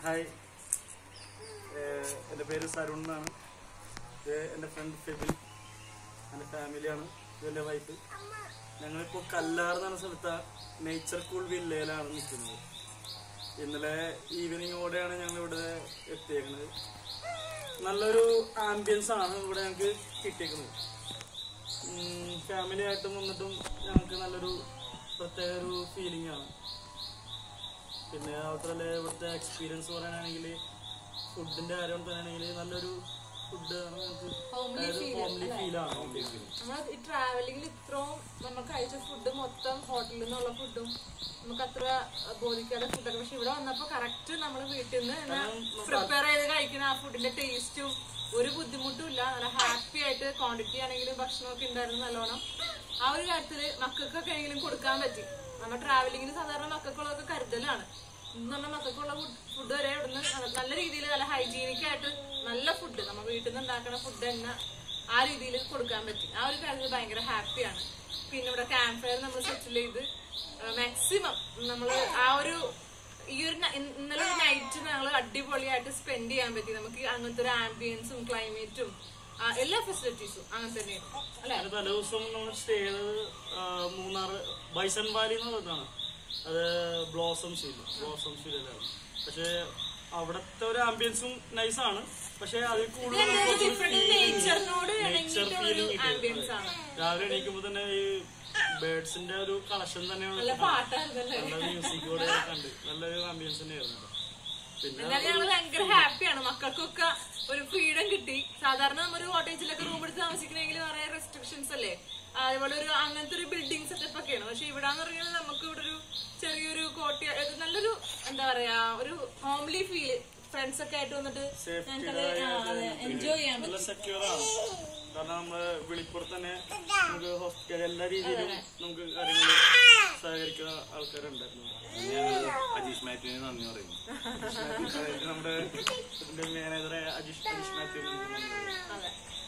Hi ഏഹ് എൻ്റെ പേര് സരുൺ എന്നാണ് ഇത് എൻ്റെ ഫ്രണ്ട് ഫെബിൻ എൻ്റെ ഫാമിലിയാണ് ഇത് എൻ്റെ വൈഫ് ഞങ്ങളിപ്പോൾ കല്ലാർ എന്ന് പറഞ്ഞ സ്ഥലത്ത് നേച്ചർ കൂൾ വില്ലയിലാണ് നിൽക്കുന്നത് ഇന്നലെ ഈവനിങ്ങോടെയാണ് ഞങ്ങൾ ഇവിടെ എത്തിയേക്കുന്നത് നല്ലൊരു ആംബിയൻസ് ആണ് ഇവിടെ ഞങ്ങൾക്ക് കിട്ടിയേക്കുന്നത് ഫാമിലി ആയിട്ടും വന്നിട്ടും ഞങ്ങൾക്ക് നല്ലൊരു പ്രത്യേക ഒരു ഫീലിംഗ് ആണ് പിന്നെ മാത്രമല്ല ഇവിടുത്തെ എക്സ്പീരിയൻസ് പറയാനാണെങ്കിൽ ഫുഡിന്റെ കാര്യം തന്നെയാണെങ്കിൽ നല്ലൊരു ഫുഡ് നമുക്ക് Homely feel, ഹോംലി ഫീൽ ആണ് നമ്മൾ ഈ ട്രാവലിംഗിൽ ഇത്രയും നമ്മൾ കഴിച്ച ഫുഡ് മൊത്തം ഹോട്ടലിൽ നിന്നുള്ള ഫുഡും നമുക്ക് അത്ര ബോധിക്കാത്ത ഫുഡൊക്കെ പക്ഷെ ഇവിടെ വന്നപ്പോ കറക്റ്റ് നമ്മൾ വീട്ടിൽ നിന്ന് പ്രിപ്പയർ ചെയ്ത് കഴിക്കുന്ന ആ ഫുഡിന്റെ ടേസ്റ്റും ഒരു ബുദ്ധിമുട്ടും ഇല്ല നല്ല ഹാപ്പി ആയിട്ട് ക്വാണ്ടിറ്റി ആണെങ്കിലും ഭക്ഷണമൊക്കെ ഉണ്ടായിരുന്നു നല്ലോണം ആ ഒരു കാര്യത്തില് മക്കൾക്കൊക്കെ എങ്കിലും കൊടുക്കാൻ പറ്റി നമ്മൾ ട്രാവലിംഗിന് സാധാരണ മക്കൾക്കുള്ളതൊക്കെ കരുതലാണ് ഇന്ന് പറഞ്ഞ മക്കൾക്കുള്ള ഫുഡ് വരെ ഇവിടുന്ന് നല്ല രീതിയിൽ നല്ല ഹൈജീനിക് ആയിട്ട് നല്ല ഫുഡ് നമ്മൾ വീട്ടിൽ നിന്ന് ഉണ്ടാക്കുന്ന ഫുഡ് തന്നെ ആ രീതിയിൽ കൊടുക്കാൻ പറ്റി ആ ഒരു കാര്യത്തിൽ ഭയങ്കര ഹാപ്പിയാണ് പിന്നെ ഇവിടെ ക്യാമ്പ് ഫയർ നമ്മൾ സെറ്റിൽ ചെയ്ത് മാക്സിമം നമ്മൾ ആ ഒരു ഈ ഒരു ന- ഇന്ന- ഇന്നലെ ഒരു നൈറ്റ് ഞങ്ങൾ അടിപൊളിയായിട്ട് സ്പെൻഡ് ചെയ്യാൻ പറ്റി നമുക്ക് അങ്ങനത്തെ ഒരു ആംബിയൻസും ക്ലൈമറ്റും എല്ലാ ഫെസിലിറ്റീസും അങ്ങനെ തന്നെയാണ് അല്ലെ അതിന് തലേ ദിവസം നമ്മൾ സ്റ്റേ ചെയ്തത് ആ, മൂന്നാർ ബൈസൺ വാലി എന്ന് പറയുന്നതാണ് അത് ബ്ലോസം ഷീല് ബ്ലോസം ഷീലാണ് പക്ഷെ അവിടുത്തെ ഒരു ആംബിയൻസും നൈസാണ് പക്ഷെ അതിൽ കൂടുതൽ നേച്ചറിനോട് നേച്ചർ ഇണങ്ങിയിട്ടുള്ള ഫീലിംഗ് ഒരു ആംബിയൻസ് ആണ് രാവിലെ എണീക്കുമ്പോ തന്നെ ഈ ബേർഡ്സിന്റെ ഒരു കളക്ഷൻ തന്നെയാണ് നല്ല പാട്ടായിരുന്നല്ലേ നല്ല മ്യൂസിക് കൂടെ കണ്ട് നല്ലൊരു ആംബിയൻസ് തന്നെയായിരുന്നു കേട്ടോ. പിന്നെ എന്നാലും ഞങ്ങൾ ഭയങ്കര ഹാപ്പിയാണ് മക്കൾക്കൊക്കെ ഒരു ഫ്രീഡം കിട്ടി സാധാരണ നമ്മൊരു കോട്ടേജിലൊക്കെ റൂം എടുത്ത് താമസിക്കണമെങ്കിൽ കുറെ റെസ്ട്രിക്ഷൻസ് അല്ലേ അതേപോലെ ഒരു അങ്ങനത്തെ ഒരു ബിൽഡിംഗ് സെറ്റപ്പ് ഒക്കെയാണ് പക്ഷെ ഇവിടെ എന്ന് പറയുന്നത് നമുക്ക് ഇവിടെ ഒരു ചെറിയൊരു കോട്ടി ഇത് നല്ലൊരു എന്താ പറയാ ഒരു ഹോംലി ഫീല് ഫ്രണ്ട്സ് ഒക്കെ ആയിട്ട് വന്നിട്ട് ഞങ്ങൾക്കത് എൻജോയ് ചെയ്യാൻ നല്ല സെക്യൂർ ആണ് കാരണം നമ്മള് വിളിപ്പുറത്ത് തന്നെ നമുക്ക് ഹോസ്പിറ്റൽ എല്ലാ രീതിയിലും നമുക്ക് കാര്യങ്ങൾ സഹകരിക്കുന്ന ആൾക്കാരുണ്ടായിരുന്നു ഞങ്ങൾ അജീഷ് മാത്യുവിന് നന്ദി പറയുന്നു അതായത് നമ്മുടെ ഇതിന്റെ മാനേജറെ അജീഷ് അജീഷ് മാത്യു അതെ